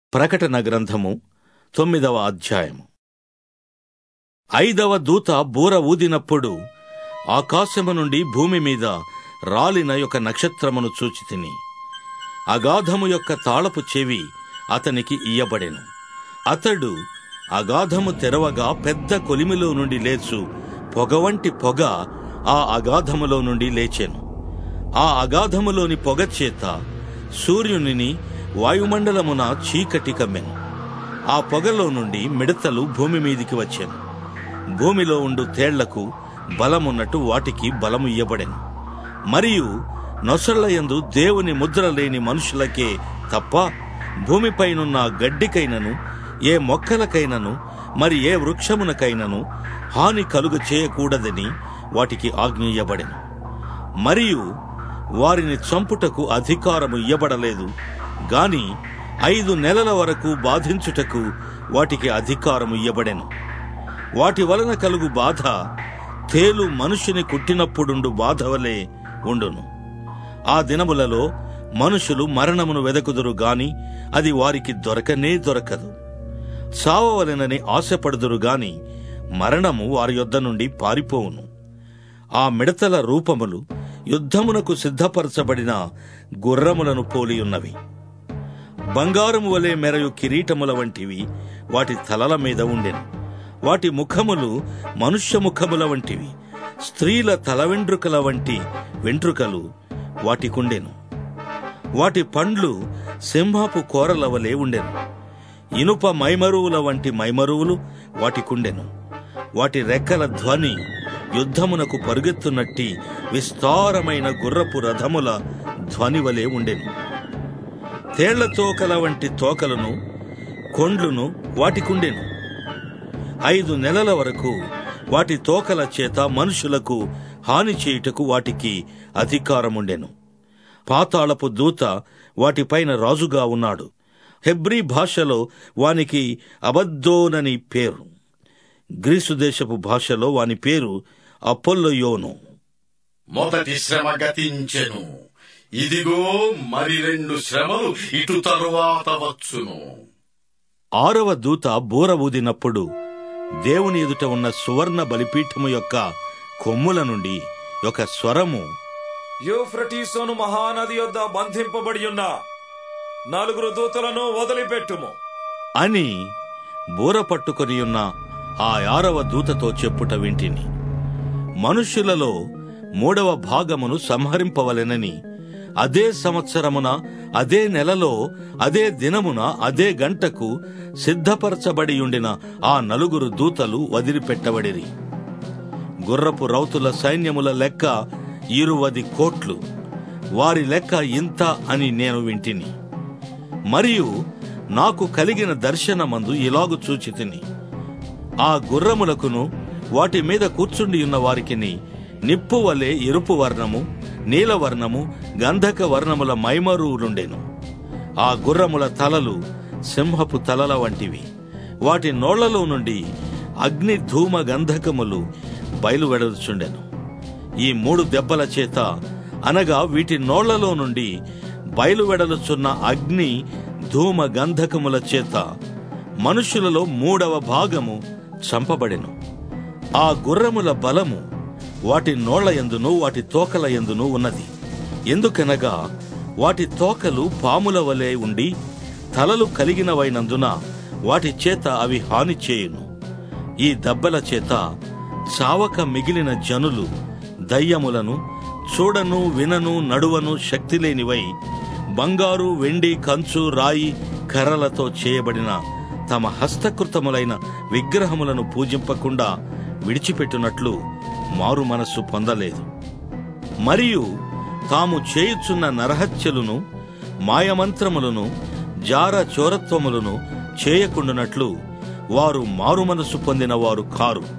ప్రకటన గ్రంథము తొమ్మిదవ అధ్యాయము ఐదవ దూత బూర ఊదినప్పుడు ఆకాశము నుండి భూమి మీద రాలిన యొక్క నక్షత్రమును చూచి తిని అగాధము యొక్క తాళపు చెవి అతనికి ఇయ్యబడెను అతడు అగాధము తెరవగా పెద్ద కొలిమిలో నుండి లేచు పొగవంటి పొగ ఆ అగాధములో నుండి లేచెను ఆ అగాధములోని పొగ చేత సూర్యునిని వాయుమండలమున చీకటి కమ్మెను ఆ పొగలో నుండి మిడతలు భూమి మీదికి వచ్చాను భూమిలో ఉండు తేళ్లకు బలమున్నట్టు వాటికి బలము ఇయ్యబడెను మరియు నొసళ్లయందు దేవుని ముద్ర లేని మనుషులకే తప్ప భూమిపైనున్న గడ్డికైనను ఏ మొక్కలకైనను మరి ఏ వృక్షమునకైనను హాని కలుగ చేయకూడదని వాటికి ఆజ్ఞేయబడెను మరియు వారిని చంపుటకు అధికారము ఇయ్యబడలేదు గాని ఐదు నెలల వరకు బాధించుటకు వాటికి అధికారము ఇయ్యబడెను వాటి వలన కలుగు బాధ తేలు మనుషుని కుట్టినప్పుడుండు బాధ వలె ఉండును ఆ దినములలో మనుషులు మరణమును వెదకుదురు గాని అది వారికి దొరకనే దొరకదు సావవలెనని ఆశపడుదురు గాని మరణము వారి యొద్ద నుండి పారిపోవును ఆ మిడతల రూపములు యుద్ధమునకు సిద్ధపరచబడిన గుర్రములను పోలియున్నవి బంగారము వలె మెరయు కిరీటముల వంటివి వాటి తలల మీద ఉండెను వాటి ముఖములు మనుష్య ముఖముల వంటివి స్త్రీల తల వెంట్రుకల వంటి వెంట్రుకలు వాటికుండెను వాటి పండ్లు సింహపు కోరల వలె ఉండెను ఇనుప మైమరువుల వంటి మైమరువులు వాటికుండెను వాటి రెక్కల ధ్వని యుద్ధమునకు పరుగెత్తునట్టి విస్తారమైన గుర్రపు రథముల ధ్వని వలె ఉండెను తేళ్ల తోకల వంటి తోకలను కొండ్లును వాటికుండెను ఐదు నెలల వరకు వాటి తోకల చేత మనుషులకు హాని చేయుటకు వాటికి అధికారముండెను పాతాళపు దూత వాటిపైన రాజుగా ఉన్నాడు హెబ్రీ భాషలో వానికి అబద్దోనని పేరు గ్రీసు దేశపు భాషలో వాని పేరు అపోల్లయోను మొదటి శ్రమ గతించెను ఇదిగో మరి రెండు శ్రమలు ఇటు తరువాత వచ్చును ఆరవ దూత బూర ఊదినప్పుడు దేవుని ఎదుట ఉన్న సువర్ణ బలిపీఠము యొక్క కొమ్ముల నుండి ఒక స్వరము యూఫ్రటీసోను మహానది యొద్ద బంధింపబడి ఉన్న నలుగురు దూతలను వదిలిపెట్టుము అని బూర పట్టుకొని ఉన్న ఆ ఆరవ దూతతో చెప్పుట వింటిని మనుష్యులలో మూడవ భాగమును సంహరింపవలెనని అదే సంవత్సరమున అదే నెలలో అదే దినమున అదే గంటకు సిద్ధపరచబడి ఉండిన ఆ నలుగురు దూతలు వదిలిపెట్టబడిరి గుర్రపు రౌతుల సైన్యముల లెక్క ఇరువది కోట్లు వారి లెక్క ఇంత అని నేను వింటిని మరియు నాకు కలిగిన దర్శనమందు ఇలాగు చూచి తిని ఆ గుర్రములకును వాటి మీద కూర్చుండి ఉన్న వారికిని నిప్పు వలె ఎరుపు వర్ణము నీలవర్ణము గంధక వర్ణముల మైమరువులుండెను ఆ గుర్రముల తలలు సింహపు తలల వంటివి వాటి నోళ్లలో నుండి అగ్ని ధూమ గంధకములు బయలువెడలుచుండెను ఈ మూడు దెబ్బల చేత అనగా వీటి నోళ్లలో నుండి బయలువెడలుచున్న అగ్ని ధూమ గంధకముల చేత మనుషులలో మూడవ భాగము చంపబడెను ఆ గుర్రముల బలము వాటి నోళ్ల ఎందును వాటి తోకల ఎందును ఉన్నది ఎందుకనగా వాటి తోకలు పాముల వలె ఉండి తలలు కలిగినవైనందున వాటి చేత అవి హాని చేయును ఈ దెబ్బల చేత చావక మిగిలిన జనులు దయ్యములను చూడను వినను నడువను శక్తి లేనివై బంగారు వెండి కంచు రాయి కర్రలతో చేయబడిన తమ హస్తకృతములైన విగ్రహములను పూజింపకుండా విడిచిపెట్టునట్లు మారు మనస్సు పొందలేదు మరియు తాము చేయుచున్న నరహత్యలను మాయమంత్రములను జార చోరత్వములను చేయకుండునట్లు వారు మారు మనస్సు పొందిన వారు కారు